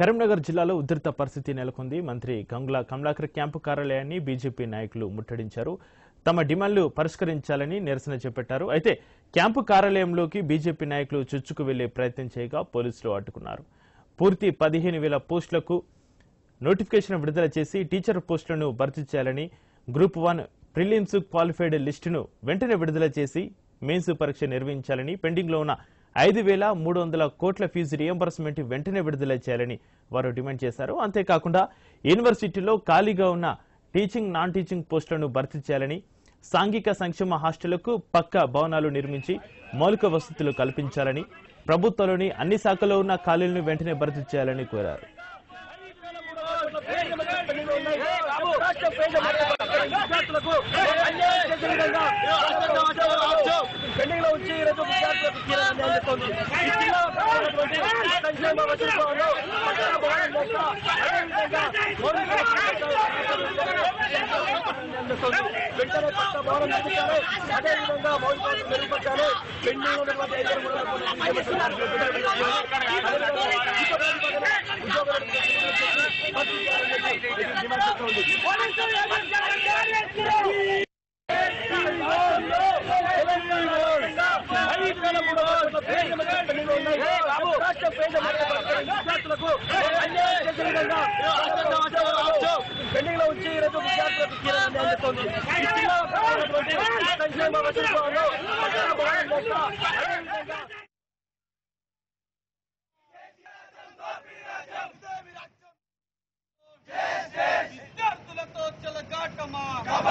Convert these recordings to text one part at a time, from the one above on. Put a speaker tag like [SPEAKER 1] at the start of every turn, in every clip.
[SPEAKER 1] కరీంనగర్ జిల్లాలో ఉధృత పరిస్థితి నెలకొంది మంత్రి గంగుల కమలాకర్ క్యాంపు కార్యాలయాన్ని బీజేపీ నాయకులు ముట్టడించారు తమ డిమాండ్లు పరిష్కరించాలని నిరసన చేపట్టారు అయితే క్యాంపు కార్యాలయంలోకి బీజేపీ నాయకులు చుచ్చుకు వెళ్లే ప్రయత్నం చేయగా పోలీసులు అడ్డుకున్నారు పూర్తి పదిహేను వేల పోస్టులకు నోటిఫికేషన్ విడుదల చేసి టీచర్ పోస్టులను భర్తీ చేయాలని గ్రూప్ వన్ ప్రిలిమ్స్ క్వాలిఫైడ్ లిస్టును వెంటనే విడుదల చేసి మెయిన్స్ పరీక్ష నిర్వహించాలని పెండింగ్ లో ఉన్న ఐదు వేల మూడు వందల కోట్ల ఫీజు రియంబర్స్మెంట్ వెంటనే విడుదల చేయాలని వారు డిమాండ్ చేశారు అంతేకాకుండా యూనివర్సిటీలో ఖాళీగా ఉన్న టీచింగ్ నాన్ టీచింగ్ పోస్టులను భర్తీ చేయాలని సాంఘిక సంక్షేమ హాస్టళ్లకు పక్క భవనాలు నిర్మించి మౌలిక వసతులు కల్పించాలని ప్రభుత్వంలోని అన్ని శాఖల్లో ఉన్న ఖాళీలను వెంటనే భర్తీ చేయాలని కోరారు
[SPEAKER 2] విద్యార్థులకు అన్యాయం చేసే విధంగా పెండింగ్ లో ఉంచి ఈరోజు విద్యార్థులకు తీవ్ర అన్యాయం జరుగుతోంది. ఈ జిల్లాలో ఉన్నటువంటి సంక్షేమ వసతులను పట్టణ భవనం లేక అదేవిధంగా మౌలిక వసతులు అన్యాయం జరుగుతోంది. వెంటనే కొత్త భవనం నిర్మించాలి అదేవిధంగా మౌలిక వసతులు మెరుగుపరచాలి పెండింగ్ లో ఉన్నటువంటి ఐదు వేల మూడు వందల కోట్ల నియమిస్తున్నారు. అదేవిధంగా ఉద్యోగులకు భర్తీ చేయాలని చెప్పి డిమాండ్ చేస్తోంది. పెండింగ్ లో ఉంచి ఈరోజు విద్యార్థులకు తీవ్ర అన్యాయం జరుగుతోంది. ఈ జిల్లాలో ఉన్నటువంటి సంక్షేమ వసతులను పట్టణ భవనం లేక అదేవిధంగా
[SPEAKER 3] విద్యార్థులతో చెలగాటమా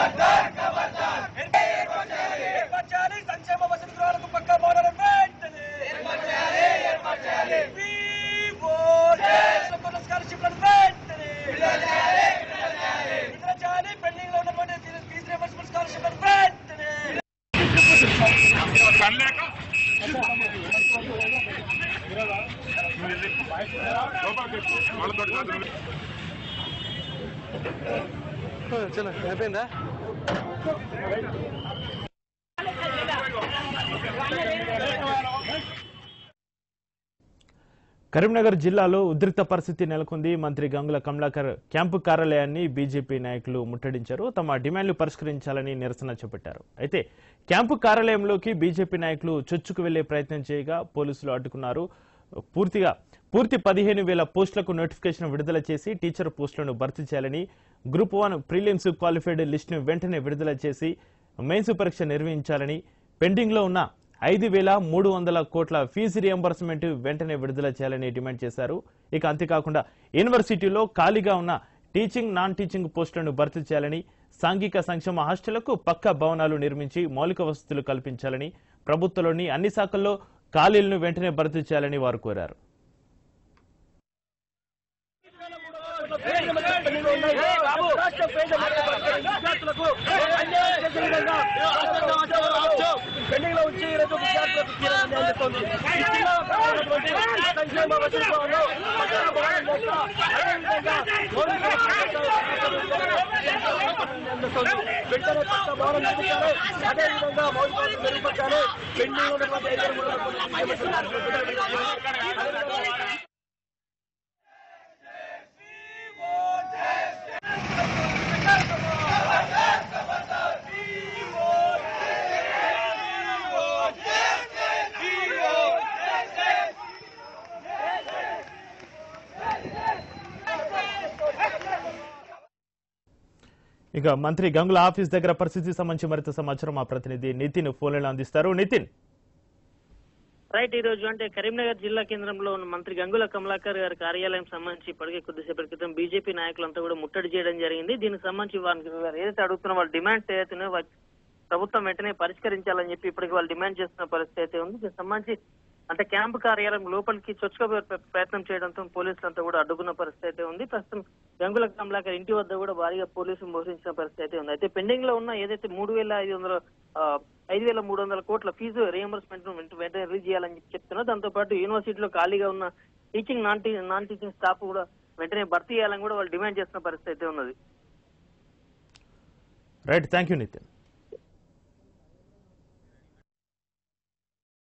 [SPEAKER 3] ఏర్పరచాలి సంక్షేమ వసతి గృహాలకు పక్క భవనాలు వెంటనే We want సంపూర్ణ స్కాలర్షిప్లను వెంటనే విడుదల చేయాలి పెండింగ్ లో ఉన్నటువంటి ఫీజు రియంబర్స్మెంట్ స్కాలర్షిప్లను వెంటనే
[SPEAKER 2] చలో అయిపోయిందా
[SPEAKER 1] కరీంనగర్ జిల్లాలో ఉద్రిక్త పరిస్థితి నెలకొంది మంత్రి గంగుల కమలాకర్ క్యాంపు కార్యాలయాన్ని బీజేపీ నాయకులు ముట్టడించారు తమ డిమాండ్లు పరిష్కరించాలని నిరసన చేపట్టారు అయితే క్యాంపు కార్యాలయంలోకి బీజేపీ నాయకులు చొచ్చుకు వెళ్లే ప్రయత్నం చేయగా పోలీసులు అడ్డుకున్నారు పూర్తిగా పూర్తి పదిహేను వేల పోస్టులకు నోటిఫికేషన్ విడుదల చేసి టీచర్ పోస్టులను భర్తీ చేయాలని గ్రూప్ వన్ ప్రిలిమ్స్ క్వాలిఫైడ్ లిస్టును వెంటనే విడుదల చేసి మెయిన్స్ పరీక్ష నిర్వహించాలని పెండింగ్ లో ఉన్న ఐదు వేల మూడు వందల కోట్ల ఫీజు రియంబర్స్మెంట్ వెంటనే విడుదల చేయాలని డిమాండ్ చేశారు ఇక అంతేకాకుండా యూనివర్సిటీలో ఖాళీగా ఉన్న టీచింగ్ నాన్ టీచింగ్ పోస్టులను భర్తీ చేయాలని సాంఘిక సంక్షేమ హాస్టళ్లకు పక్క భవనాలు నిర్మించి మౌలిక వసతులు కల్పించాలని ప్రభుత్వంలోని అన్ని శాఖల్లో ఖాళీలను వెంటనే భర్తీ చేయాలని వారు కోరారు
[SPEAKER 2] విద్యార్థులకు అన్యాయం చేసే విధంగా పెండింగ్ లో ఉంచి ఈరోజు విద్యార్థులకు తీవ్ర అన్యాయం జరుగుతోంది. ఈ జిల్లాలో ఉన్నటువంటి సంక్షేమ వసతులను పట్టణ భవనం లేక అదేవిధంగా మౌలిక వసతులు అన్యాయం జరుగుతోంది. వెంటనే కొత్త భవనం నిర్మించాలి అదేవిధంగా మౌలిక వసతులు మెరుగుపరచాలి పెండింగ్ లో ఉన్నటువంటి ఐదు వేల మూడు వందల కోట్ల నియమిస్తున్నారు. అదేవిధంగా
[SPEAKER 1] ఇక మంత్రి గంగుల ఆఫీస్ దగ్గర పరిస్థితికి సంబంధించి మరింత సమాచారం మా ప్రతినిధి నితిన్ ఫోన్లలో అందిస్తారు నితిన్
[SPEAKER 4] రైట్ ఈ రోజు అంటే కరీంనగర్ జిల్లా కేంద్రంలో ఉన్న మంత్రి గంగుల కమలాకర్ గారి కార్యాలయం సంబంధించి ఇప్పటికే కొద్దిసేపటి క్రితం బీజేపీ నాయకులంతా కూడా ముట్టడి చేయడం జరిగింది దీనికి సంబంధించి వారికి వారు ఏదైతే అడుగుతున్న వాళ్ళ డిమాండ్స్ ఏదైతే ఉన్నాయో వాటి ప్రభుత్వం వెంటనే పరిష్కరించాలని చెప్పి ఇప్పటికి వాళ్ళు డిమాండ్ చేస్తున్న పరిస్థితి అయితే ఉంది దీనికి సంబంధించి అంటే క్యాంపు కార్యాలయం లోపలికి చొచ్చుకోబోయే ప్ర- ప్రయత్నం చేయడంతో పోలీసులంతా కూడా అడ్డుకున్న పరిస్థితి అయితే ఉంది ప్రస్తుతం గంగుల కమలాకర్ ఇంటి వద్ద కూడా భారీగా పోలీసులు మోహరించిన పరిస్థితి అయితే ఉంది అయితే పెండింగ్ లో ఉన్న ఏదైతే మూడు వేల ఐదు వందల ఆ, ఐదు వేల మూడు వందల కోట్ల ఫీజు రియంబర్స్మెంట్ వెంటనే రిలీజ్ చేయాలని చెప్పి చెప్తున్నారు దాంతో పాటు యూనివర్సిటీలో ఖాళీగా ఉన్న teaching non T non teaching staff కూడా వెంటనే భర్తీ చేయాలని కూడా వాళ్ళు డిమాండ్ చేస్తున్న పరిస్థితి అయితే ఉన్నది
[SPEAKER 1] రైట్ థ్యాంక్ యూ నితిన్